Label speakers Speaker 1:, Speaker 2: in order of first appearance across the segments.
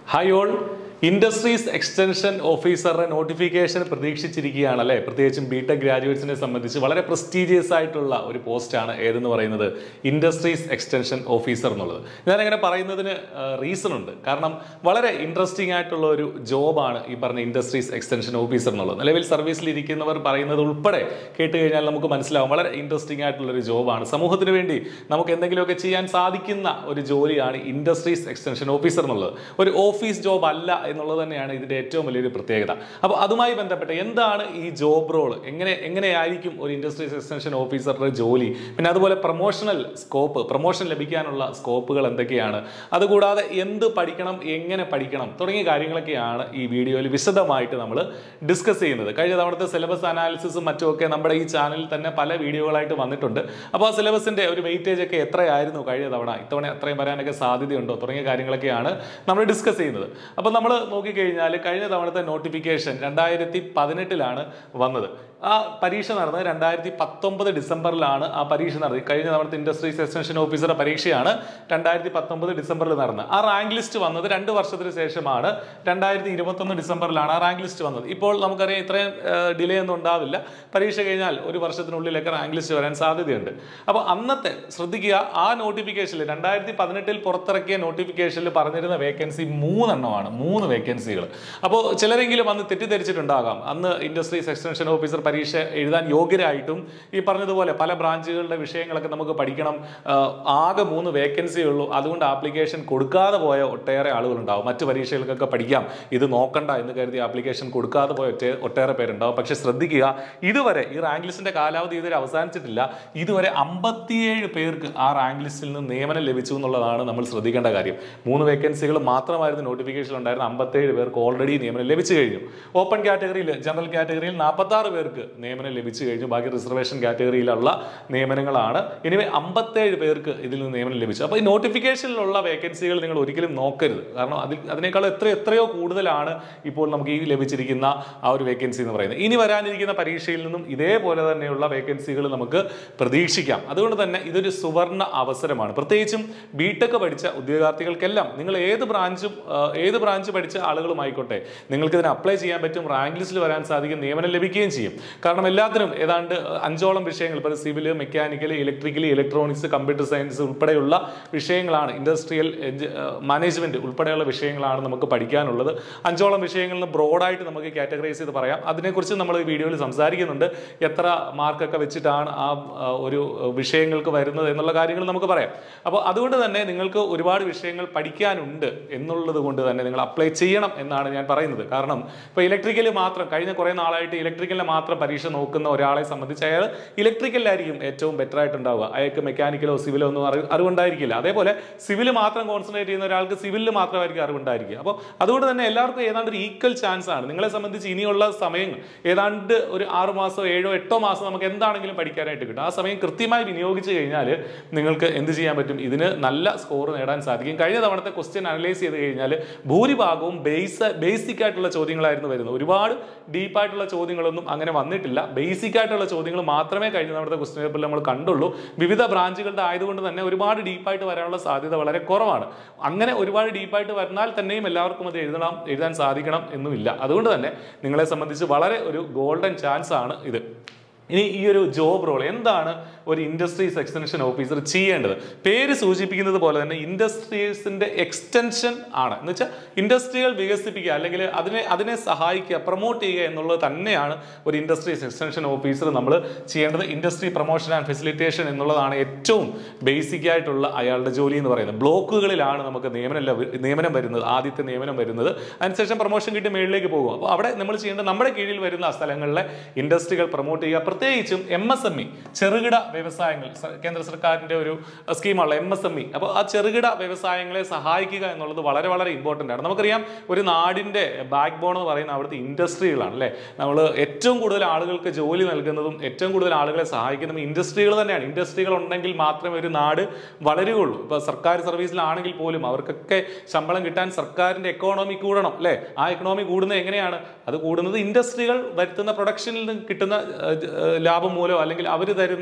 Speaker 1: hi all industries extension ഓഫീസറുടെ notification പ്രതീക്ഷിച്ചിരിക്കുകയാണ് അല്ലേ പ്രത്യേകിച്ചും ബി ടെക് ഗ്രാജുവേറ്റ്സിനെ സംബന്ധിച്ച് വളരെ പ്രസ്റ്റീജിയസ് ആയിട്ടുള്ള ഒരു പോസ്റ്റാണ് ഏതെന്ന് പറയുന്നത് ഇൻഡസ്ട്രീസ് എക്സ്റ്റൻഷൻ ഓഫീസർ എന്നുള്ളത് ഞാനങ്ങനെ പറയുന്നതിന് റീസൺ ഉണ്ട് കാരണം വളരെ ഇൻട്രസ്റ്റിംഗ് ആയിട്ടുള്ള ഒരു ജോബാണ് ഈ പറഞ്ഞ ഇൻഡസ്ട്രീസ് എക്സ്റ്റൻഷൻ ഓഫീസർ എന്നുള്ളത് നിലവിൽ സർവീസിൽ ഇരിക്കുന്നവർ പറയുന്നത് ഉൾപ്പെടെ കേട്ട് കഴിഞ്ഞാൽ നമുക്ക് മനസ്സിലാവും വളരെ ഇൻട്രസ്റ്റിംഗ് ആയിട്ടുള്ള ഒരു ജോബാണ് സമൂഹത്തിന് വേണ്ടി നമുക്ക് എന്തെങ്കിലുമൊക്കെ ചെയ്യാൻ സാധിക്കുന്ന ഒരു ജോലിയാണ് ഇൻഡസ്ട്രീസ് എക്സ്റ്റൻഷൻ ഓഫീസർ എന്നുള്ളത് ഒരു ഓഫീസ് ജോബ് അല്ല എന്നുള്ളത് തന്നെയാണ് ഇതിന്റെ ഏറ്റവും വലിയൊരു പ്രത്യേകത അപ്പോൾ അതുമായി ബന്ധപ്പെട്ട് എന്താണ് ഈ ജോബ് റോൾ എങ്ങനെ എങ്ങനെയായിരിക്കും ഒരു ഇൻഡസ്ട്രീസ് എക്സ്റ്റൻഷൻ ഓഫീസറുടെ ജോലി പിന്നെ അതുപോലെ പ്രൊമോഷണൽ സ്കോപ്പ് പ്രൊമോഷൻ ലഭിക്കാനുള്ള സ്കോപ്പുകൾ എന്തൊക്കെയാണ് അതുകൂടാതെ എന്ത് പഠിക്കണം എങ്ങനെ പഠിക്കണം തുടങ്ങിയ കാര്യങ്ങളൊക്കെയാണ് ഈ വീഡിയോയിൽ വിശദമായിട്ട് നമ്മൾ ഡിസ്കസ് ചെയ്യുന്നത് കഴിഞ്ഞ തവണത്തെ സിലബസ് അനാലിസിസും മറ്റുമൊക്കെ നമ്മുടെ ഈ ചാനലിൽ തന്നെ പല വീഡിയോകളായിട്ട് വന്നിട്ടുണ്ട് അപ്പോൾ ആ സിലബസിന്റെ ഒരു വെയിറ്റേജ് ഒക്കെ എത്രയായിരുന്നു കഴിഞ്ഞ തവണ ഇത്തവണ അത്രയും വരാനൊക്കെ സാധ്യതയുണ്ടോ തുടങ്ങിയ കാര്യങ്ങളൊക്കെയാണ് നമ്മൾ ഡിസ്കസ് ചെയ്യുന്നത് അപ്പോൾ നമ്മൾ നോക്കിക്കഴിഞ്ഞാൽ കഴിഞ്ഞ തവണത്തെ നോട്ടിഫിക്കേഷൻ രണ്ടായിരത്തി പതിനെട്ടിലാണ് വന്നത് ആ പരീക്ഷ നടന്നത് രണ്ടായിരത്തി പത്തൊമ്പത് ഡിസംബറിലാണ് ആ പരീക്ഷ നടന്നത് കഴിഞ്ഞ തവണത്തെ ഇൻഡസ്ട്രീസ് എക്സ്റ്റൻഷൻ ഓഫീസറുടെ പരീക്ഷയാണ് രണ്ടായിരത്തി പത്തൊമ്പത് ഡിസംബറിൽ നടന്നത് ആ റാങ്ക് ലിസ്റ്റ് വന്നത് രണ്ട് വർഷത്തിന് ശേഷമാണ് രണ്ടായിരത്തി ഇരുപത്തൊന്ന് ഡിസംബറിലാണ് ആ റാങ്ക് ലിസ്റ്റ് വന്നത് ഇപ്പോൾ നമുക്കറിയാം ഇത്രയും ഡിലേ ഒന്നും ഉണ്ടാവില്ല പരീക്ഷ കഴിഞ്ഞാൽ ഒരു വർഷത്തിനുള്ളിലൊക്കെ റാങ്ക് ലിസ്റ്റ് വരാൻ സാധ്യതയുണ്ട് അപ്പോൾ അന്നത്തെ ശ്രദ്ധിക്കുക ആ നോട്ടിഫിക്കേഷനിൽ രണ്ടായിരത്തി പതിനെട്ടിൽ പുറത്തിറക്കിയ നോട്ടിഫിക്കേഷനിൽ പറഞ്ഞിരുന്ന വേക്കൻസി മൂന്നെണ്ണമാണ് മൂന്ന് വേക്കൻസികൾ അപ്പോൾ ചിലരെങ്കിലും അന്ന് തെറ്റിദ്ധരിച്ചിട്ടുണ്ടാകാം അന്ന് ഇൻഡസ്ട്രീസ് എക്സ്റ്റൻഷൻ ഓഫീസർ പരീക്ഷ എഴുതാൻ യോഗ്യരായിട്ടും ഈ പറഞ്ഞതുപോലെ പല ബ്രാഞ്ചുകളുടെ വിഷയങ്ങളൊക്കെ നമുക്ക് പഠിക്കണം ആ, ആകെ മൂന്ന് വേക്കൻസി ഉള്ളൂ അതുകൊണ്ട് ആപ്ലിക്കേഷൻ കൊടുക്കാതെ പോയ ഒട്ടേറെ ആളുകളുണ്ടാവും മറ്റു പരീക്ഷകൾക്കൊക്കെ പഠിക്കാം ഇത് നോക്കണ്ട എന്ന് കരുതി ആപ്ലിക്കേഷൻ കൊടുക്കാതെ പോയ ഒറ്റ ഒട്ടേറെ പേരുണ്ടാവും പക്ഷെ ശ്രദ്ധിക്കുക ഇതുവരെ ഈ റാങ്ക് ലിസ്റ്റിന്റെ കാലാവധി ഇതുവരെ അവസാനിച്ചിട്ടില്ല ഇതുവരെ അമ്പത്തിയേഴ് പേർക്ക് ആ റാങ്ക് ലിസ്റ്റിൽ നിന്ന് നിയമനം ലഭിച്ചു എന്നുള്ളതാണ് നമ്മൾ ശ്രദ്ധിക്കേണ്ട കാര്യം മൂന്ന് വേക്കൻസികൾ മാത്രമായിരുന്നു നോട്ടിഫിക്കേഷൻ ഉണ്ടായിരുന്ന അമ്പത്തേഴ് പേർക്ക് ഓൾറെഡി നിയമനം ലഭിച്ചു കഴിഞ്ഞു ഓപ്പൺ കാറ്റഗറിയിൽ ജനറൽ കാറ്റഗറിയിൽ നാൽപ്പത്തി ആറ് പേർക്ക് നിയമനം ലഭിച്ചു കഴിഞ്ഞു ബാക്കി റിസർവേഷൻ കാറ്റഗറിയിലുള്ള നിയമനങ്ങളാണ് ഇനി അമ്പത്തേഴ് പേർക്ക് ഇതിൽ നിന്ന് നിയമനം ലഭിച്ചു അപ്പോൾ ഈ നോട്ടിഫിക്കേഷനിലുള്ള വേക്കൻസികൾ നിങ്ങൾ ഒരിക്കലും നോക്കരുത് കാരണം അതിൽ അതിനേക്കാൾ എത്ര എത്രയോ കൂടുതലാണ് ഇപ്പോൾ നമുക്ക് ഈ ലഭിച്ചിരിക്കുന്ന ആ ഒരു വേക്കൻസി എന്ന് പറയുന്നത് ഇനി വരാനിരിക്കുന്ന പരീക്ഷയിൽ നിന്നും ഇതേപോലെ തന്നെയുള്ള വേക്കൻസികൾ നമുക്ക് പ്രതീക്ഷിക്കാം അതുകൊണ്ട് തന്നെ ഇതൊരു സുവർണ അവസരമാണ് പ്രത്യേകിച്ചും ബിടെക് പഠിച്ച ഉദ്യോഗാർത്ഥികൾക്കെല്ലാം നിങ്ങൾ ഏത് ബ്രാഞ്ചും ആ, ഏത് ബ്രാഞ്ച് പഠിച്ച ആളുകളുമായിക്കോട്ടെ നിങ്ങൾക്ക് ഇതിന് അപ്ലൈ ചെയ്യാൻ പറ്റും റാങ്ക് ലിസ്റ്റിൽ വരാൻ സാധിക്കും നിയമനം ലഭിക്കുകയും ചെയ്യും കാരണം എല്ലാത്തിനും ഏതാണ്ട് അഞ്ചോളം വിഷയങ്ങൾ ഇപ്പോൾ civil mechanical electrical electronics computer science ഉൾപ്പെടെയുള്ള വിഷയങ്ങളാണ് ഇൻഡസ്ട്രിയൽ മാനേജ്മെന്റ് ഉൾപ്പെടെയുള്ള വിഷയങ്ങളാണ് നമുക്ക് പഠിക്കാനുള്ളത് അഞ്ചോളം വിഷയങ്ങളിൽ നിന്ന് ബ്രോഡായിട്ട് നമുക്ക് കാറ്റഗറൈസ് ചെയ്ത് പറയാം അതിനെക്കുറിച്ച് നമ്മൾ ഈ വീഡിയോയിൽ സംസാരിക്കുന്നുണ്ട് എത്ര മാർക്കൊക്കെ വെച്ചിട്ടാണ് ആ ആ, ഒരു വിഷയങ്ങൾക്ക് വരുന്നത് എന്നുള്ള കാര്യങ്ങൾ നമുക്ക് പറയാം അപ്പോൾ അതുകൊണ്ട് തന്നെ നിങ്ങൾക്ക് ഒരുപാട് വിഷയങ്ങൾ പഠിക്കാനുണ്ട് എന്നുള്ളത് കൊണ്ട് തന്നെ നിങ്ങൾ അപ്ലൈ ചെയ്യണം എന്നാണ് ഞാൻ പറയുന്നത് കാരണം ഇപ്പോൾ ഇലക്ട്രിക്കൽ മാത്രം കഴിഞ്ഞ കുറേ നാളായിട്ട് ഇലക്ട്രിക്കലിനെ മാത്രം പരീക്ഷ നോക്കുന്ന ഒരാളെ സംബന്ധിച്ച് അയാൾ ഇലക്ട്രിക്കലിലായിരിക്കും ഏറ്റവും ബെറ്റർ ആയിട്ടുണ്ടാവുക അയാൾക്ക് മെക്കാനിക്കലോ സിവിലോ ഒന്നും അറിവ് അറിവുണ്ടായിരിക്കില്ല അതേപോലെ സിവിൽ മാത്രം കോൺസെൻട്രേറ്റ് ചെയ്യുന്ന ഒരാൾക്ക് സിവിലിൽ മാത്രമായിരിക്കും അറിവുണ്ടായിരിക്കുക അപ്പോൾ അതുകൊണ്ട് തന്നെ എല്ലാവർക്കും ഏതാണ്ട് ഒരു ഈക്വൽ ചാൻസ് ആണ് നിങ്ങളെ സംബന്ധിച്ച് ഇനിയുള്ള സമയങ്ങൾ ഏതാണ്ട് ഒരു ആറ് മാസമോ ഏഴോ എട്ടോ മാസം നമുക്ക് എന്താണെങ്കിലും പഠിക്കാനായിട്ട് കിട്ടും ആ സമയം കൃത്യമായി വിനിയോഗിച്ച് കഴിഞ്ഞാൽ നിങ്ങൾക്ക് എന്ത് ചെയ്യാൻ പറ്റും ഇതിന് നല്ല സ്കോർ നേടാൻ സാധിക്കും കഴിഞ്ഞ തവണത്തെ ക്വസ്റ്റ്യൻ അനലൈസ് ചെയ്ത് കഴിഞ്ഞാൽ ഭൂരിഭാഗവും ബേസ് ബേസിക് ആയിട്ടുള്ള ചോദ്യങ്ങളായിരുന്നു വരുന്നത് ഒരുപാട് ഡീപ്പായിട്ടുള്ള ചോദ്യങ്ങളൊന്നും അങ്ങനെ വന്നിട്ടില്ല ബേസിക് ആയിട്ടുള്ള ചോദ്യങ്ങൾ മാത്രമേ കഴിഞ്ഞ തവണത്തെ ക്വസ്റ്റ്യൻ പേപ്പറിൽ നമ്മൾ കണ്ടുള്ളൂ വിവിധ ബ്രാഞ്ചുകളുടെ ആയതുകൊണ്ട് തന്നെ ഒരുപാട് ഡീപ്പായിട്ട് വരാനുള്ള സാധ്യത വളരെ കുറവാണ് അങ്ങനെ ഒരുപാട് ഡീപ്പായിട്ട് വന്നാൽ തന്നെയും എല്ലാവർക്കും അത് എഴുതണം എഴുതാൻ സാധിക്കണം എന്നുമില്ല അതുകൊണ്ട് തന്നെ നിങ്ങളെ സംബന്ധിച്ച് വളരെ ഒരു ഗോൾഡൻ ചാൻസ് ആണ് ഇത് ഇനി ഈ ഒരു ജോബ് റോൾ എന്താണ് ഒരു ഇൻഡസ്ട്രീസ് എക്സ്റ്റൻഷൻ ഓഫീസർ ചെയ്യേണ്ടത് പേര് സൂചിപ്പിക്കുന്നത് പോലെ തന്നെ ഇൻഡസ്ട്രീസിന്റെ എക്സ്റ്റൻഷൻ ആണ് എന്ന് വെച്ചാൽ ഇൻഡസ്ട്രികൾ വികസിപ്പിക്കുക അല്ലെങ്കിൽ അതിനെ അതിനെ സഹായിക്കുക പ്രൊമോട്ട് ചെയ്യുക എന്നുള്ളത് തന്നെയാണ് ഒരു ഇൻഡസ്ട്രീസ് എക്സ്റ്റൻഷൻ ഓഫീസർ നമ്മൾ ചെയ്യേണ്ടത് ഇൻഡസ്ട്രി പ്രൊമോഷൻ ആൻഡ് ഫെസിലിറ്റേഷൻ എന്നുള്ളതാണ് ഏറ്റവും ബേസിക് ആയിട്ടുള്ള അയാളുടെ ജോലി എന്ന് പറയുന്നത് ബ്ലോക്കുകളിലാണ് നമുക്ക് നിയമനം ലഭ- നിയമനം വരുന്നത് ആദ്യത്തെ നിയമനം വരുന്നത് അതിനുശേഷം പ്രൊമോഷൻ കിട്ടി മേളിലേക്ക് പോകും അപ്പോൾ അവിടെ നമ്മൾ ചെയ്യേണ്ടത് നമ്മുടെ കീഴിൽ വരുന്ന സ്ഥലങ്ങളിലെ ഇൻഡസ്ട്രികൾ പ്രൊമോട്ട് ചെയ്യുക പ്രത്യേകിച്ചും എം എസ് എം ഇ ചെറുകിട വ്യവസായങ്ങൾ സ- കേന്ദ്ര സർക്കാരിന്റെ ഒരു സ്കീമാണ് എം എസ് എം ഇ അപ്പോൾ ആ ചെറുകിട വ്യവസായങ്ങളെ സഹായിക്കുക എന്നുള്ളത് വളരെ വളരെ ഇമ്പോർട്ടൻ്റ് ആണ് നമുക്കറിയാം ഒരു നാടിന്റെ ബാക്ക് ബോൺ എന്ന് പറയുന്ന അവിടുത്തെ ഇൻഡസ്ട്രികളാണ് അല്ലേ നമ്മൾ ഏറ്റവും കൂടുതൽ ആളുകൾക്ക് ജോലി നൽകുന്നതും ഏറ്റവും കൂടുതൽ ആളുകളെ സഹായിക്കുന്നതും ഇൻഡസ്ട്രികൾ തന്നെയാണ് ഇൻഡസ്ട്രികൾ ഉണ്ടെങ്കിൽ മാത്രമേ ഒരു നാട് വളരുകയുള്ളൂ ഇപ്പോൾ സർക്കാർ സർവീസിലാണെങ്കിൽ പോലും അവർക്കൊക്കെ ശമ്പളം കിട്ടാൻ സർക്കാരിന്റെ എക്കോണമി കൂടണം അല്ലേ ആ എക്കണോമി കൂടുന്നത് എങ്ങനെയാണ് അത് കൂടുന്നത് ഇൻഡസ്ട്രികൾ വരുത്തുന്ന പ്രൊഡക്ഷനിൽ നിന്ന് കിട്ടുന്ന ഏഹ്, ഏഹ്, ലാഭം മൂലമോ അല്ലെങ്കിൽ അവർ തരുന്ന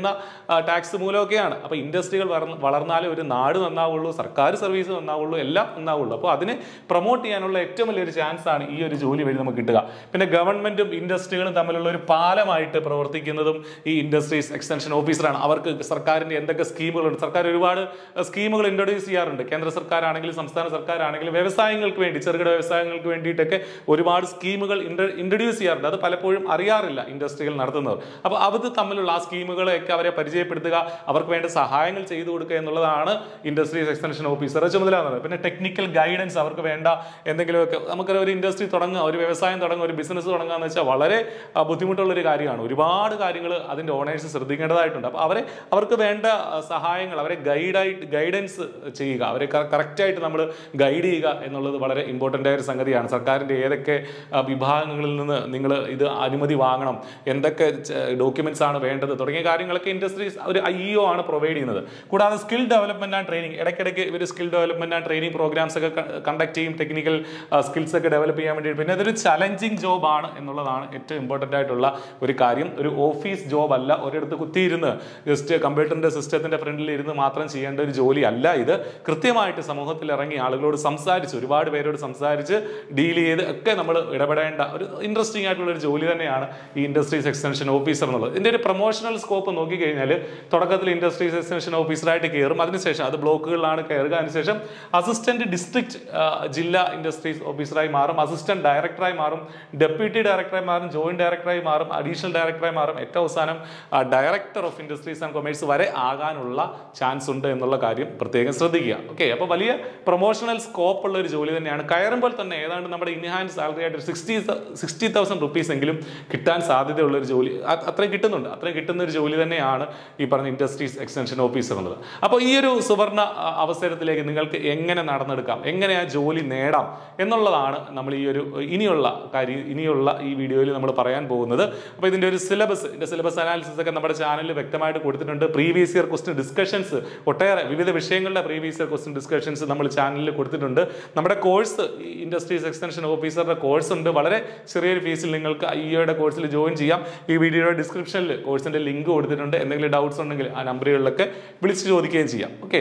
Speaker 1: ടാക്സ് മൂലമൊക്കെയാണ് അപ്പോൾ ഇൻഡസ്ട്രികൾ വളർന്ന് വളർന്നാലേ ഒരു നാട് നന്നാവുള്ളൂ സർക്കാർ സർവീസ് നന്നാവുള്ളൂ എല്ലാം നന്നാവുള്ളൂ അപ്പോൾ അതിനെ പ്രൊമോട്ട് ചെയ്യാനുള്ള ഏറ്റവും വലിയൊരു ചാൻസ് ആണ് ഈ ഒരു ജോലി വഴി നമുക്ക് കിട്ടുക പിന്നെ ഗവൺമെന്റും ഇൻഡസ്ട്രികളും തമ്മിലുള്ള ഒരു പാലമായിട്ട് പ്രവർത്തിക്കുന്നതും ഈ ഇൻഡസ്ട്രീസ് എക്സ്റ്റൻഷൻ ഓഫീസറാണ് അവർക്ക് സർക്കാരിന്റെ എന്തൊക്കെ സ്കീമുകളുണ്ട് സർക്കാർ ഒരുപാട് സ്കീമുകൾ ഇൻട്രൊഡ്യൂസ് ചെയ്യാറുണ്ട് കേന്ദ്ര സർക്കാരാണെങ്കിലും സംസ്ഥാന സർക്കാരാണെങ്കിലും വ്യവസായങ്ങൾക്ക് വേണ്ടി ചെറുകിട വ്യവസായങ്ങൾക്ക് വേണ്ടിയിട്ടൊക്കെ ഒരുപാട് സ്കീമുകൾ ഇൻട്രൊഡ്യൂസ് ചെയ്യാറുണ്ട് അത് പലപ്പോഴും അറിയാറില്ല ഇൻഡസ്ട്രികൾ നടത്തുന്നവർ അപ്പോൾ അത് തമ്മിലുള്ള ആ സ്കീമുകളെയൊക്കെ അവരെ പരിചയപ്പെടുത്തുക അവർക്ക് വേണ്ട സഹായങ്ങൾ ചെയ്തു കൊടുക്കുക എന്നുള്ളതാണ് ഇൻഡസ്ട്രീസ് എക്സ്റ്റൻഷൻ ഓഫീസറെ ചുമതല എന്ന് പറയുന്നത് പിന്നെ ടെക്നിക്കൽ ഗൈഡൻസ് അവർക്ക് വേണ്ട എന്തെങ്കിലുമൊക്കെ നമുക്ക് ഒരു ഇൻഡസ്ട്രി തുടങ്ങുക ഒരു വ്യവസായം തുടങ്ങുക ഒരു ബിസിനസ് തുടങ്ങുക എന്ന് വെച്ചാൽ വളരെ ആ, ബുദ്ധിമുട്ടുള്ള ഒരു കാര്യമാണ് ഒരുപാട് കാര്യങ്ങൾ അതിന്റെ ഓണേഴ്സ് ശ്രദ്ധിക്കേണ്ടതായിട്ടുണ്ട് അപ്പോൾ അവരെ അവർക്ക് വേണ്ട ആ, സഹായങ്ങൾ അവരെ ഗൈഡായിട്ട് ഗൈഡൻസ് ചെയ്യുക അവരെ കറക്റ്റായിട്ട് നമ്മൾ ഗൈഡ് ചെയ്യുക എന്നുള്ളത് വളരെ ഇമ്പോർട്ടൻ്റ് ആയ ഒരു സംഗതിയാണ് സർക്കാരിൻ്റെ ഏതൊക്കെ ആ, വിഭാഗങ്ങളിൽ നിന്ന് നിങ്ങൾ ഇത് അനുമതി വാങ്ങണം എന്തൊക്കെ ഡോക്യുമെന്റ്സ് ആണ് വേണ്ടത് തുടങ്ങിയ കാര്യങ്ങളൊക്കെ ഇൻഡസ്ട്രീസ് ഒരു ഐ ഒ ആണ് പ്രൊവൈഡ് ചെയ്യുന്നത് കൂടാതെ സ്കിൽ ഡെവലപ്മെന്റ് ആൻഡ് ട്രെയിനിങ് ഇടയ്ക്കിടയ്ക്ക് ഇവർ skill development and training programs ഒക്കെ കണ്ടക്ട് ചെയ്യും ടെക്നിക്കൽ സ്കിൽസ് ഒക്കെ ഡെവലപ്പ് ചെയ്യാൻ വേണ്ടി പിന്നെ അതൊരു ചലഞ്ചിങ് ജോബ് ആണ് എന്നുള്ളതാണ് ഏറ്റവും ഇമ്പോർട്ടൻ്റ് ആയിട്ടുള്ള ഒരു കാര്യം ഒരു ഓഫീസ് ജോബ് അല്ല ഒരിടത്ത് കുത്തിയിരുന്ന് ജസ്റ്റ് കമ്പ്യൂട്ടറിന്റെ സിസ്റ്റത്തിന്റെ ഫ്രണ്ടിൽ ഇരുന്ന് മാത്രം ചെയ്യേണ്ട ഒരു ജോലി അല്ല ഇത് കൃത്യമായിട്ട് സമൂഹത്തിൽ ഇറങ്ങി ആളുകളോട് സംസാരിച്ച് ഒരുപാട് പേരോട് സംസാരിച്ച് ഡീൽ ചെയ്ത് ഒക്കെ നമ്മൾ ഇടപെടേണ്ട ഒരു ഇൻട്രസ്റ്റിംഗ് ആയിട്ടുള്ള ഒരു ജോലി തന്നെയാണ് ഈ ഇൻഡസ്ട്രീസ് എക്സ്റ്റൻഷൻ ഓഫീസർ എന്നുള്ളത് ഇതിന്റെ ഒരു പ്രൊമോഷണൽ സ്കോപ്പ് നോക്കിക്കഴിഞ്ഞാൽ തുടക്കത്തിൽ ഇൻഡസ്ട്രീസ് എക്സ്റ്റൻഷൻ ഓഫീസറായിട്ട് കയറും അതിനുശേഷം അത് ബ്ലോക്കുകളിലാണ് കയറുക അതിനുശേഷം അസിസ്റ്റന്റ് ഡിസ്ട്രിക്ട് ജില്ലാ ഇൻഡസ്ട്രീസ് ഓഫീസറായി മാറും അസിസ്റ്റന്റ് ഡയറക്ടറായി മാറും ഡെപ്യൂട്ടി ഡയറക്ടറായി മാറും ജോയിന്റ് ഡയറക്ടറായി മാറും അഡീഷണൽ ഡയറക്ടറായി മാറും ഏറ്റവും അവസാനം director of industries and commerce വരെ ആകാനുള്ള ചാൻസ് ഉണ്ട് എന്നുള്ള കാര്യം പ്രത്യേകം ശ്രദ്ധിക്കുക ഓക്കെ അപ്പോൾ വലിയ പ്രൊമോഷണൽ സ്കോപ്പ് ഉള്ള ഒരു ജോലി തന്നെയാണ് കയറുമ്പോൾ തന്നെ ഏതാണ്ട് നമ്മുടെ ഇൻഹാൻഡ് സാലറി ആയിട്ട് സിക്സ്റ്റി സിക്സ്റ്റി തൗസൻഡ് റുപ്പീസ് എങ്കിലും കിട്ടാൻ സാധ്യതയുള്ള ഒരു ജോലി അത് അത്രയും കിട്ടുന്നുണ്ട് അത്രയും കിട്ടുന്ന ഒരു ജോലി തന്നെയാണ് ഈ പറഞ്ഞ ഇൻഡസ്ട്രീസ് എക്സ്റ്റൻഷൻ ഓഫീസർ എന്നുള്ളത് അപ്പോൾ ഈ ഒരു സുവർണ അ, അവസരത്തിലേക്ക് നിങ്ങൾക്ക് എങ്ങനെ നടന്നെടുക്കാം എങ്ങനെ ആ ജോലി നേടാം എന്നുള്ളതാണ് നമ്മൾ ഈ ഒരു ഇനിയുള്ള കാര്യം ഇനിയുള്ള ഈ വീഡിയോയിൽ നമ്മൾ പറയാൻ പോകുന്നത് അപ്പോൾ ഇതിന്റെ ഒരു സിലബസ് ഇതിന്റെ സിലബസ് അനാലിസിസ് ഒക്കെ നമ്മുടെ ചാനലിൽ വ്യക്തമായിട്ട് കൊടുത്തിട്ടുണ്ട് പ്രീവിയസ് ഇയർ ക്വസ്റ്റ്യൻ ഡിസ്കഷൻസ് ഒട്ടേറെ വിവിധ വിഷയങ്ങളുടെ പ്രീവിയസ് ഇയർ ക്വസ്റ്റ്യൻ ഡിസ്കഷൻസ് നമ്മൾ ചാനലിൽ കൊടുത്തിട്ടുണ്ട് നമ്മുടെ കോഴ്സ് ഇൻഡസ്ട്രീസ് എക്സ്റ്റൻഷൻ ഓഫീസറുടെ കോഴ്സ് ഉണ്ട് വളരെ ചെറിയൊരു ഫീസിൽ നിങ്ങൾക്ക് ഐ ഒയുടെ കോഴ്സിൽ ജോയിൻ ചെയ്യാം ഈ വീഡിയോയുടെ ഡിസ്ക്രിപ്ഷനിൽ കോഴ്സിന്റെ ലിങ്ക് കൊടുത്തിട്ടുണ്ട് എന്തെങ്കിലും ഡൗട്ട്സ് ഉണ്ടെങ്കിൽ ആ നമ്പറുകളിലൊക്കെ വിളിച്ച് ചോദിക്കുകയും ചെയ്യാം ഓക്കെ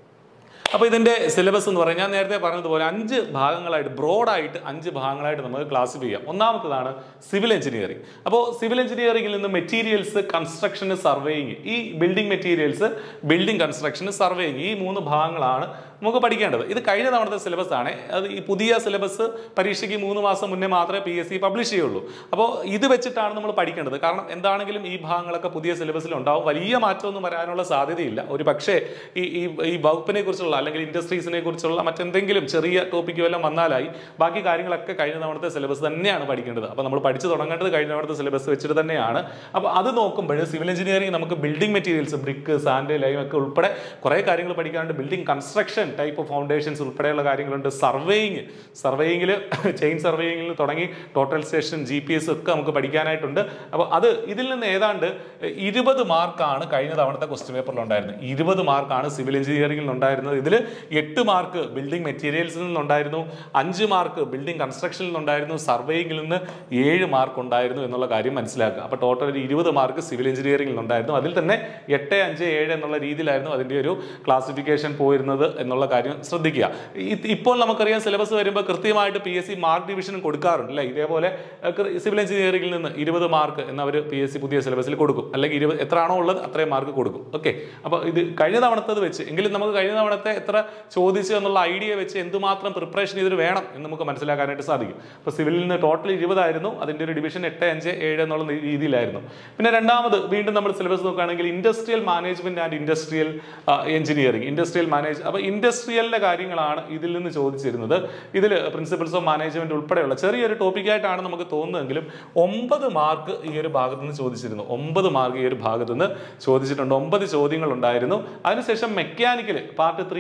Speaker 1: അപ്പോൾ ഇതിന്റെ സിലബസ് എന്ന് പറഞ്ഞാൽ ഞാൻ നേരത്തെ പറഞ്ഞതുപോലെ അഞ്ച് ഭാഗങ്ങളായിട്ട് ബ്രോഡായിട്ട് അഞ്ച് ഭാഗങ്ങളായിട്ട് നമുക്ക് ക്ലാസിഫൈ ചെയ്യാം ഒന്നാമത്തതാണ് സിവിൽ എഞ്ചിനീയറിംഗ് അപ്പോൾ സിവിൽ എഞ്ചിനീയറിംഗിൽ നിന്ന് മെറ്റീരിയൽസ് കൺസ്ട്രക്ഷന് സർവേയിങ് ഈ ബിൽഡിംഗ് മെറ്റീരിയൽസ് ബിൽഡിംഗ് കൺസ്ട്രക്ഷന് സർവേയിങ് ഈ മൂന്ന് ഭാഗങ്ങളാണ് നമുക്ക് പഠിക്കേണ്ടത് ഇത് കഴിഞ്ഞ തവണത്തെ സിലബസ് ആണ് അത് ഈ പുതിയ സിലബസ് പരീക്ഷയ്ക്ക് മൂന്ന് മാസം മുന്നേ മാത്രമേ പി എസ് സി പബ്ലിഷ് ചെയ്യുള്ളൂ അപ്പോൾ ഇത് വെച്ചിട്ടാണ് നമ്മൾ പഠിക്കേണ്ടത് കാരണം എന്താണെങ്കിലും ഈ ഭാഗങ്ങളൊക്കെ പുതിയ സിലബസിൽ ഉണ്ടാവും വലിയ മാറ്റമൊന്നും വരാനുള്ള സാധ്യതയില്ല ഒരു പക്ഷേ ഈ ഈ ഈ വകുപ്പിനെ കുറിച്ചുള്ള അല്ലെങ്കിൽ ഇൻഡസ്ട്രീസിനെ കുറിച്ചുള്ള മറ്റെന്തെങ്കിലും ചെറിയ ടോപ്പിക്ക് വല്ലതും വന്നാലായി ബാക്കി കാര്യങ്ങളൊക്കെ കഴിഞ്ഞ തവണത്തെ സിലബസ് തന്നെയാണ് പഠിക്കേണ്ടത് അപ്പോൾ നമ്മൾ പഠിച്ചു തുടങ്ങേണ്ടത് കഴിഞ്ഞ തവണത്തെ സിലബസ് വെച്ചിട്ട് തന്നെയാണ് അപ്പോൾ അത് നോക്കുമ്പോൾ സിവിൽ എഞ്ചിനീയറിംഗ് നമുക്ക് building materials brick sand lime ഒക്കെ ഉൾപ്പെടെ കുറേ കാര്യങ്ങൾ പഠിക്കാനുണ്ട് building construction type of foundations ഉൾപ്പെടെയുള്ള കാര്യങ്ങളുണ്ട് സർവേയിങ് സർവേയിങ്ങിൽ ചെയിൻ സർവേയിങ്ങിൽ തുടങ്ങി total station G P S ഒക്കെ നമുക്ക് പഠിക്കാനായിട്ടുണ്ട് അപ്പോൾ അത് ഇതിൽ നിന്ന് ഏതാണ്ട് ഇരുപത് മാർക്കാണ് കഴിഞ്ഞ തവണത്തെ ക്വസ്റ്റ്യൻ പേപ്പറിൽ ഉണ്ടായിരുന്നത് ഇരുപത് മാർക്കാണ് സിവിൽ എഞ്ചിനീയറിംഗിൽ ഉണ്ടായിരുന്നത് ഇതിൽ എട്ട് മാർക്ക് ബിൽഡിംഗ് മെറ്റീരിയൽസിൽ നിന്നുണ്ടായിരുന്നു അഞ്ച് മാർക്ക് ബിൽഡിംഗ് കൺസ്ട്രക്ഷനിൽ നിന്നുണ്ടായിരുന്നു സർവേയിങ്ങിൽ നിന്ന് ഏഴ് മാർക്ക് ഉണ്ടായിരുന്നു എന്നുള്ള കാര്യം മനസ്സിലാക്കുക അപ്പോൾ ടോട്ടൽ ഒരു ഇരുപത് മാർക്ക് സിവിൽ എഞ്ചിനീയറിംഗിൽ നിന്നുണ്ടായിരുന്നു അതിൽ തന്നെ എട്ട് അഞ്ച് ഏഴ് എന്നുള്ള രീതിയിലായിരുന്നു അതിൻ്റെ ഒരു ക്ലാസിഫിക്കേഷൻ പോയിരുന്നത് എന്നുള്ള കാര്യം ശ്രദ്ധിക്കുക ഇ- ഇപ്പോൾ നമുക്കറിയാം സിലബസ് വരുമ്പോൾ കൃത്യമായിട്ട് പി എസ് സി മാർക്ക് ഡിവിഷനും കൊടുക്കാറുണ്ട് അല്ലേ ഇതേപോലെ സിവിൽ എഞ്ചിനീയറിംഗിൽ നിന്ന് ഇരുപത് മാർക്ക് എന്നവർ പി എസ് സി പുതിയ സിലബസിൽ കൊടുക്കും അല്ലെങ്കിൽ ഇരുപത് എത്രയാണോ ഉള്ളത് അത്രയും മാർക്ക് കൊടുക്കും ഓക്കെ അപ്പോൾ ഇത് കഴിഞ്ഞ തവണത്തത് വെച്ച് എങ്കിലും നമുക്ക് കഴിഞ്ഞ തവണത്തെ എത്ര ചോദിച്ചു എന്നുള്ള ഐഡിയ വെച്ച് എന്തുമാത്രം പ്രിപ്പറേഷൻ ഇതിന് വേണം എന്ന് നമുക്ക് മനസ്സിലാക്കാനായിട്ട് സാധിക്കും അപ്പോൾ സിവിലിൽ നിന്ന് ടോട്ടൽ ഇരുപതായിരുന്നു അതിൻ്റെ ഒരു ഡിവിഷൻ എട്ട് അഞ്ച് ഏഴ് എന്നുള്ള നീ- രീതിയിലായിരുന്നു പിന്നെ രണ്ടാമത് വീണ്ടും നമ്മൾ സിലബസ് നോക്കുകയാണെങ്കിൽ industrial management and industrial engineering industrial manage അപ്പോൾ ഇൻഡസ്ട്രിയലിന്റെ കാര്യങ്ങളാണ് ഇതിൽ നിന്ന് ചോദിച്ചിരുന്നത് ഇതിൽ പ്രിൻസിപ്പൽസ് ഓഫ് മാനേജ്മെന്റ് ഉൾപ്പെടെയുള്ള ചെറിയൊരു ടോപ്പിക്കായിട്ടാണ് നമുക്ക് തോന്നുന്നതെങ്കിലും ഒമ്പത് മാർക്ക് ഈ ഒരു ഭാഗത്ത് നിന്ന് ചോദിച്ചിരുന്നു ഒമ്പത് മാർക്ക് ഈ ഒരു ഭാഗത്ത് നിന്ന് ചോദിച്ചിട്ടുണ്ട് ഒമ്പത് ചോദ്യങ്ങൾ ഉണ്ടായിരുന്നു അതിനുശേഷം മെക്കാനിക്കൽ പാർട്ട് ത്രീ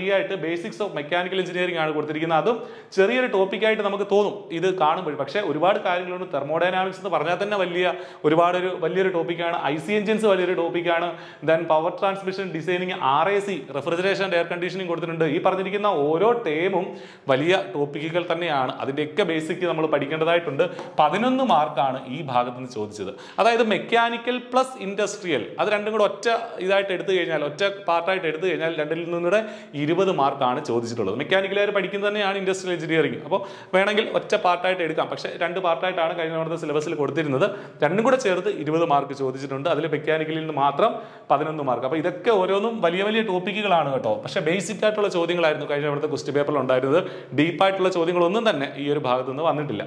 Speaker 1: ആയിട്ട് ബേസിക്സ് ഓഫ് മെക്കാനിക്കൽ എഞ്ചിനീയറിംഗ് ആണ് കൊടുത്തിരിക്കുന്നത് അതും ചെറിയൊരു ടോപ്പിക്കായിട്ട് നമുക്ക് തോന്നും ഇത് കാണുമ്പോൾ പക്ഷേ ഒരുപാട് കാര്യങ്ങളുണ്ട് തെർമോഡൈനാമിക്സ് എന്ന് പറഞ്ഞാൽ തന്നെ വലിയ ഒരുപാട് ഒരു വലിയൊരു ടോപ്പിക്കാണ് ഐ സി എഞ്ചിൻസ് വലിയൊരു ടോപ്പിക്കാണ് then power transmission designing R A C refrigeration and air conditioning കൊടുത്തിട്ടുണ്ട് ഈ പറഞ്ഞിരിക്കുന്ന ഓരോ ടേമും വലിയ ടോപ്പിക്കുകൾ തന്നെയാണ് അതിൻ്റെയൊക്കെ ബേസിക് നമ്മൾ പഠിക്കേണ്ടതായിട്ടുണ്ട് പതിനൊന്ന് മാർക്കാണ് ഈ ഭാഗത്ത് നിന്ന് ചോദിച്ചത് അതായത് മെക്കാനിക്കൽ പ്ലസ് ഇൻഡസ്ട്രിയൽ അത് രണ്ടും കൂടെ ഒറ്റ ഇതായിട്ട് എടുത്തു കഴിഞ്ഞാൽ ഒറ്റ പാർട്ടായിട്ട് എടുത്തു കഴിഞ്ഞാൽ രണ്ടിൽ നിന്നൂടെ ഇരുപത് മാർക്കാണ് ചോദിച്ചിട്ടുള്ളത് മെക്കാനിക്കലുകാർ പഠിക്കുന്നത് തന്നെയാണ് ഇൻഡസ്ട്രിയൽ എഞ്ചിനീയറിംഗ് അപ്പോൾ വേണമെങ്കിൽ ഒറ്റ പാർട്ടായിട്ട് എടുക്കാം പക്ഷേ രണ്ട് പാർട്ടായിട്ടാണ് കഴിഞ്ഞ തവണത്തെ സിലബസിൽ കൊടുത്തിരുന്നത് രണ്ടും കൂടെ ചേർത്ത് ഇരുപത് മാർക്ക് ചോദിച്ചിട്ടുണ്ട് അതിൽ മെക്കാനിക്കലിൽ നിന്ന് മാത്രം പതിനൊന്ന് മാർക്ക് അപ്പോൾ ഇതൊക്കെ ഓരോന്നും വലിയ വലിയ ടോപ്പിക്കുകളാണ് കേട്ടോ പക്ഷേ ബേസിക് ആയിട്ടുള്ള ചോദ്യങ്ങളായിരുന്നു കഴിഞ്ഞ തവണത്തെ ക്വസ്റ്റ്യൻ പേപ്പറിൽ ഉണ്ടായിരുന്നത് ഡീപ്പായിട്ടുള്ള ചോദ്യങ്ങളൊന്നും തന്നെ ഈ ഒരു ഭാഗത്തു നിന്ന് വന്നിട്ടില്ല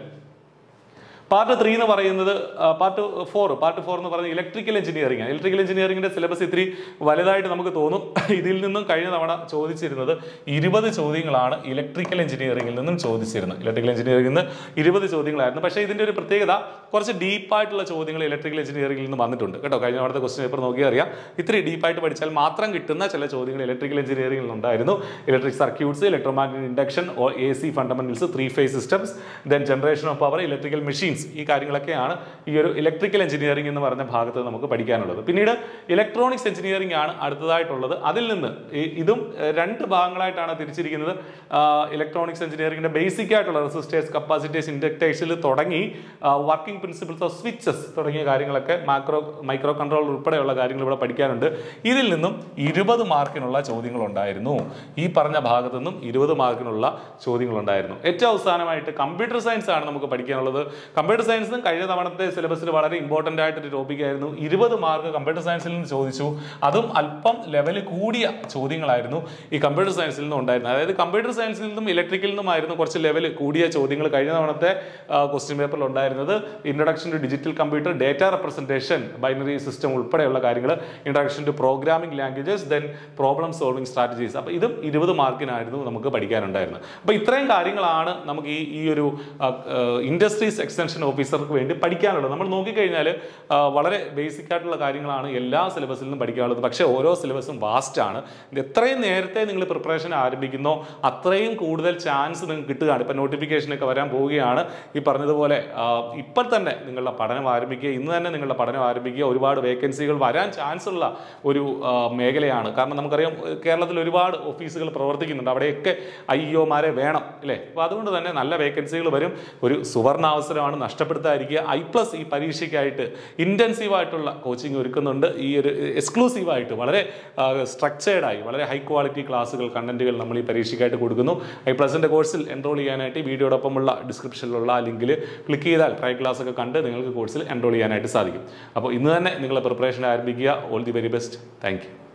Speaker 1: പാർട്ട് ത്രീ എന്ന് പറയുന്നത് പാർട്ട് ഫോർ പാർട്ട് ഫോർ എന്ന് പറയുന്നത് ഇലക്ട്രിക്കൽ എഞ്ചിനീയറിംഗ് ആണ് ഇലക്ട്രിക്കൽ എഞ്ചിനീയറിംഗിന്റെ സിലബസ് ഇത്തിരി വലുതായിട്ട് നമുക്ക് തോന്നും ഇതിൽ നിന്നും കഴിഞ്ഞ തവണ ചോദിച്ചിരുന്നത് ഇരുപത് ചോദ്യങ്ങളാണ് ഇലക്ട്രിക്കൽ എഞ്ചിനീയറിംഗിൽ നിന്നും ചോദിച്ചിരുന്നത് ഇലക്ട്രിക്കൽ എഞ്ചിനീയറിംഗിൽ നിന്ന് ഇരുപത് ചോദ്യങ്ങളായിരുന്നു പക്ഷേ ഇതിന്റെ ഒരു പ്രത്യേകത കുറച്ച് ഡീപ്പായിട്ടുള്ള ചോദ്യങ്ങൾ ഇലക്ട്രിക്കൽ എഞ്ചിനീയറിംഗിൽ നിന്ന് വന്നിട്ടുണ്ട് കേട്ടോ കഴിഞ്ഞ തവണത്തെ ക്വസ്റ്റ്യൻ പേപ്പർ നോക്കിയാൽ അറിയാം ഇത്തിരി ഡീപ്പായിട്ട് പഠിച്ചാൽ മാത്രം കിട്ടുന്ന ചില ചോദ്യങ്ങൾ ഇലക്ട്രിക്കൽ എഞ്ചിനീയറിംഗിൽ നിന്നുണ്ടായിരുന്നു electric circuits electromagnetic induction A C fundamentals three phase systems then generation of power electrical machines ഈ കാര്യങ്ങളൊക്കെയാണ് ഈ ഒരു ഇലക്ട്രിക്കൽ എഞ്ചിനീയറിംഗ് എന്ന് പറഞ്ഞ ഭാഗത്ത് നമുക്ക് പഠിക്കാനുള്ളത് പിന്നീട് ഇലക്ട്രോണിക്സ് എഞ്ചിനീയറിംഗ് ആണ് അടുത്തതായിട്ടുള്ളത് അതിൽ നിന്ന് ഈ- ഇതും ഏഹ്, രണ്ട് ഭാഗങ്ങളായിട്ടാണ് തിരിച്ചിരിക്കുന്നത് ഇലക്ട്രോണിക്സ് എഞ്ചിനീയറിംഗിന്റെ ബേസിക് ആയിട്ടുള്ള റെസിസ്റ്റേഴ്സ് കപ്പാസിറ്റേഴ്സ് ഇൻഡക്ടേഴ്സിൽ തുടങ്ങി വർക്കിംഗ് പ്രിൻസിപ്പിൾസ് ഓഫ് സ്വിച്ചസ് തുടങ്ങിയ കാര്യങ്ങളൊക്കെ മാക്രോ മൈക്രോ കൺട്രോൾ ഉൾപ്പെടെയുള്ള കാര്യങ്ങൾ ഇവിടെ പഠിക്കാനുണ്ട് ഇതിൽ നിന്നും ഇരുപത് മാർക്കിനുള്ള ചോദ്യങ്ങൾ ഉണ്ടായിരുന്നു ഈ പറഞ്ഞ ഭാഗത്തു നിന്നും ഇരുപത് മാർക്കിനുള്ള ചോദ്യങ്ങൾ ഉണ്ടായിരുന്നു ഏറ്റവും അവസാനമായിട്ട് കമ്പ്യൂട്ടർ സയൻസ് ആണ് നമുക്ക് പഠിക്കാനുള്ളത് കമ്പ്യൂട്ടർ സയൻസ് കഴിഞ്ഞ തവണത്തെ സിലബസിൽ വളരെ ഇമ്പോർട്ടന്റ് ആയിട്ടൊരു ടോപ്പിക് ആയിരുന്നു ഇരുപത് മാർക്ക് കമ്പ്യൂട്ടർ സയൻസിൽ നിന്ന് ചോദിച്ചു അതും അല്പം ലെവൽ കൂടിയ ചോദ്യങ്ങളായിരുന്നു ഈ കമ്പ്യൂട്ടർ സയൻസിൽ നിന്നും ഉണ്ടായിരുന്നത് അതായത് കമ്പ്യൂട്ടർ സയൻസിൽ നിന്നും ഇലക്ട്രിക്കൽ നിന്നുമായിരുന്നു കുറച്ച് ലെവൽ കൂടിയ ചോദ്യങ്ങൾ കഴിഞ്ഞ തവണത്തെ ക്വസ്റ്റ്യൻ പേപ്പറിൽ ഉണ്ടായിരുന്നത് introduction to digital computer data representation binary system ഉൾപ്പെടെയുള്ള കാര്യങ്ങൾ introduction to programming languages then problem solving strategies അപ്പോൾ ഇതും ഇരുപത് മാർക്കിനായിരുന്നു നമുക്ക് പഠിക്കാനുണ്ടായിരുന്നത് അപ്പോൾ ഇത്രയും കാര്യങ്ങളാണ് നമുക്ക് ഈ ഈ ഒരു ഇൻഡസ്ട്രീസ് എക്സ്റ്റൻഷൻ ഓഫീസർക്ക് വേണ്ടി പഠിക്കാനുള്ളത് നമ്മൾ നോക്കിക്കഴിഞ്ഞാൽ ആ, വളരെ ബേസിക് ആയിട്ടുള്ള കാര്യങ്ങളാണ് എല്ലാ സിലബസിൽ നിന്നും പഠിക്കാനുള്ളത് പക്ഷേ ഓരോ സിലബസും വാസ്റ്റ് ആണ് ഇത് എത്രയും നേരത്തെ നിങ്ങൾ പ്രിപ്പറേഷൻ ആരംഭിക്കുന്നോ അത്രയും കൂടുതൽ ചാൻസ് നിങ്ങൾക്ക് കിട്ടുകയാണ് ഇപ്പം നോട്ടിഫിക്കേഷനൊക്കെ വരാൻ പോവുകയാണ് ഈ പറഞ്ഞതുപോലെ ആ, ഇപ്പോൾ തന്നെ നിങ്ങളുടെ പഠനം ആരംഭിക്കുക ഇന്ന് തന്നെ നിങ്ങളുടെ പഠനം ആരംഭിക്കുക ഒരുപാട് വേക്കൻസികൾ വരാൻ ചാൻസ് ഉള്ള ഒരു ആ, മേഖലയാണ് കാരണം നമുക്കറിയാം ഏഹ്, കേരളത്തിൽ ഒരുപാട് ഓഫീസുകൾ പ്രവർത്തിക്കുന്നുണ്ട് അവിടെയൊക്കെ അയ്യോമാരെ വേണം അല്ലേ അപ്പോൾ അതുകൊണ്ട് തന്നെ നല്ല വേക്കൻസികൾ വരും ഒരു സുവർണ അവസരമാണ് നഷ്ടപ്പെടുത്താതിരിക്കുക ഐ പ്ലസ് ഈ പരീക്ഷയ്ക്കായിട്ട് ഇൻറ്റൻസീവ് ആയിട്ടുള്ള കോച്ചിങ് ഒരുക്കുന്നുണ്ട് ഈ ഒരു എക്സ്ക്ലൂസീവായിട്ട് വളരെ സ്ട്രക്ചേർഡായി വളരെ ഹൈ ക്വാളിറ്റി ക്ലാസ്സുകൾ കണ്ടന്റുകൾ നമ്മൾ ഈ പരീക്ഷയ്ക്കായിട്ട് കൊടുക്കുന്നു ഐ പ്ലസിൻ്റെ കോഴ്സിൽ എൻറോൾ ചെയ്യാനായിട്ട് ഈ വീഡിയോടൊപ്പമുള്ള ഡിസ്ക്രിപ്ഷനിലുള്ള ആ ലിങ്കിൽ ക്ലിക്ക് ചെയ്താൽ ട്രൈ ക്ലാസ് ഒക്കെ കണ്ട് നിങ്ങൾക്ക് കോഴ്സിൽ എൻറോൾ ചെയ്യാനായിട്ട് സാധിക്കും അപ്പോൾ ഇന്ന് തന്നെ നിങ്ങളെ പ്രിപ്പറേഷൻ ആരംഭിക്കുക all the very best thank U